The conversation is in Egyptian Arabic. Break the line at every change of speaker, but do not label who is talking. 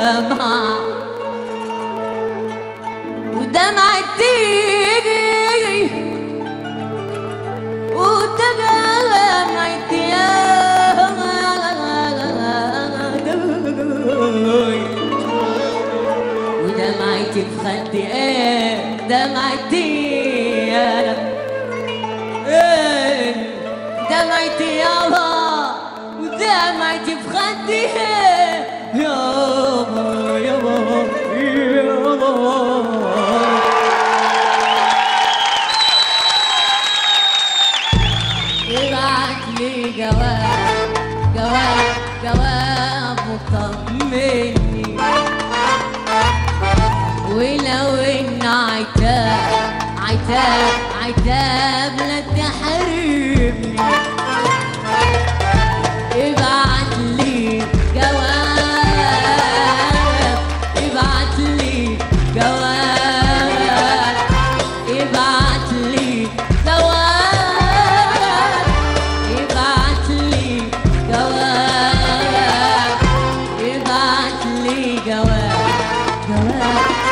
دمع ودمعتي ودمعتي يا ودمعتي بخدي ايه دمعتي يا ايه دمعتي يابا ودمعتي بخدي يابا يابا يابا ابعت لي جواب جواب جواب مطمني ولو ان عتاب عتاب عتاب لا تحرمني ابعت لي جواب ابعت لي جواب ابعت لي جواب ابعت لي جواب ابعت لي جواب جواب